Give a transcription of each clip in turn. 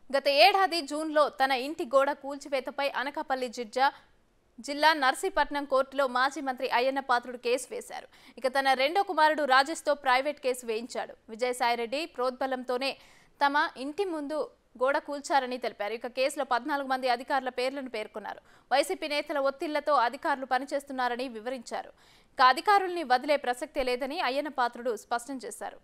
గత ఏడాది జూన్లో తన ఇంటి గోడ కూల్చివేతపై అనకాపల్లి జిల్లా జిల్లా నర్సీపట్నం కోర్టులో మాజీ మంత్రి అయ్యన్న పాత్రుడు కేసు వేశారు ఇక తన రెండో కుమారుడు రాజేష్తో ప్రైవేట్ కేసు వేయించాడు విజయసాయిరెడ్డి ప్రోద్బలంతోనే తమ ఇంటి ముందు గోడ కూల్చారని తెలిపారు ఇక కేసులో పద్నాలుగు మంది అధికారుల పేర్లను పేర్కొన్నారు వైసీపీ నేతల ఒత్తిళ్లతో అధికారులు పనిచేస్తున్నారని వివరించారు ఇక అధికారుల్ని వదిలే ప్రసక్తే లేదని అయ్యన్న పాత్రుడు స్పష్టం చేశారు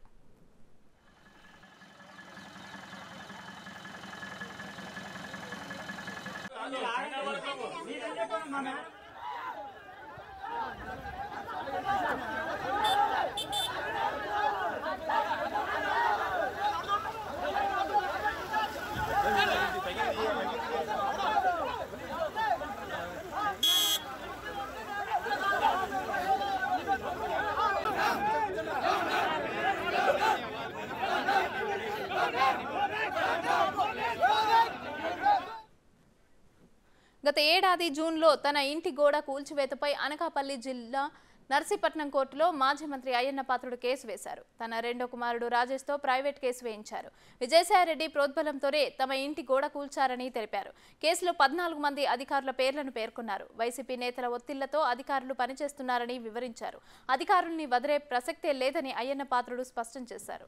గత ఏడాది జూన్లో తన ఇంటి గోడ కూల్చివేతపై అనకాపల్లి జిల్లా నర్సీపట్నం కోర్టులో మాజీ మంత్రి అయ్యన్న పాత్రుడు కేసు వేశారు తన రెండో కుమారుడు రాజేష్తో ప్రైవేట్ కేసు వేయించారు విజయసాయిరెడ్డి ప్రోద్బలంతోనే తమ ఇంటి గోడ కూల్చారని తెలిపారు కేసులో పద్నాలుగు మంది అధికారుల పేర్లను పేర్కొన్నారు వైసీపీ నేతల ఒత్తిళ్లతో అధికారులు పనిచేస్తున్నారని వివరించారు అధికారుల్ని వదిలే ప్రసక్తే లేదని అయ్యన్న పాత్రుడు స్పష్టం చేశారు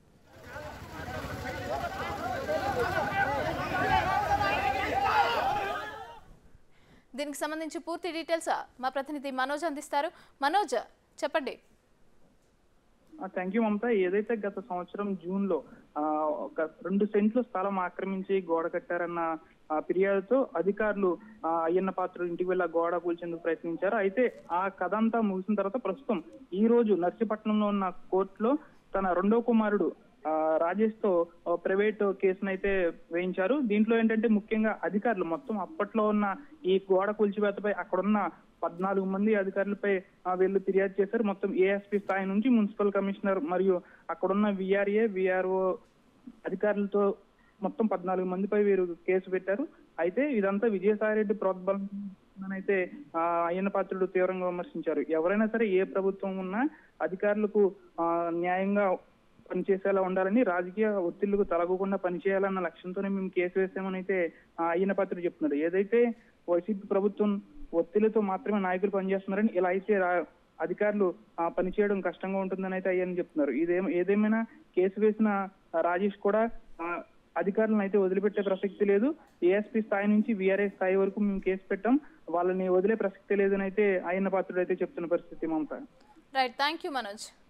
దీనికి సంబంధించి పూర్తి డీటెయిల్స్ మా ప్రతినిధి మనోజ్ అందిస్తారు మనోజ్ చెప్పండి థ్యాంక్ యూ మమత ఏదైతే గత సంవత్సరం జూన్ లో ఆ, ఒక రెండు సెంట్లు స్థలం ఆక్రమించి గోడ కట్టారన్న ఆ, ఫిర్యాదుతో అధికారులు ఆ, అయ్యన్న పాత్ర ఇంటికి వెళ్ళి ఆ గోడ కూల్చేందుకు ప్రయత్నించారు అయితే ఆ కథ అంతా ముగిసిన తర్వాత ప్రస్తుతం ఈ రోజు నర్సీపట్నంలో ఉన్న కోర్టులో తన రెండో కుమారుడు ఆ, రాజేష్ తో ఆ, ప్రైవేట్ కేసును అయితే వేయించారు దీంట్లో ఏంటంటే ముఖ్యంగా అధికారులు మొత్తం అప్పట్లో ఉన్న ఈ గోడ కూల్చివేతపై అక్కడున్న పద్నాలుగు మంది అధికారులపై ఆ, వీళ్ళు ఫిర్యాదు చేశారు మొత్తం ఏఎస్పీ స్థాయి నుంచి మున్సిపల్ కమిషనర్ మరియు అక్కడున్న విఆర్ఏ విఆర్ఓ అధికారులతో మొత్తం పద్నాలుగు మందిపై వీరు కేసు పెట్టారు అయితే ఇదంతా విజయసాయిరెడ్డి ప్రోద్బలం అయితే ఆ, అయ్యన్న పాత్రుడు తీవ్రంగా విమర్శించారు ఎవరైనా సరే ఏ ప్రభుత్వం ఉన్నా అధికారులకు ఆ, న్యాయంగా పనిచేసేలా ఉండాలని రాజకీయ ఒత్తిళ్లకు తలగకుండా పనిచేయాలన్న లక్ష్యంతోనే మేము కేసు వేసామని అయితే ఆ, అయ్యన్న పాత్రుడు చెప్తున్నారు ఏదైతే వైసీపీ ప్రభుత్వం ఒత్తిళ్లతో మాత్రమే నాయకులు పనిచేస్తున్నారని ఇలా అయితే రా- అధికారులు ఆ, పనిచేయడం కష్టంగా ఉంటుందని అయితే అయ్యని చెప్తున్నారు ఇదేం ఏదేమైనా కేసు వేసిన ఆ, రాజేష్ కూడా ఆ, అధికారులను అయితే వదిలిపెట్టే ప్రసక్తి లేదు ఏఎస్పీ స్థాయి నుంచి విఆర్ఏ స్థాయి వరకు మేము కేసు పెట్టాం వాళ్ళని వదిలే ప్రసక్తి లేదని అయితే అయ్యన్న పాత్రుడు అయితే చెప్తున్న పరిస్థితి Mamata right thank you Manoj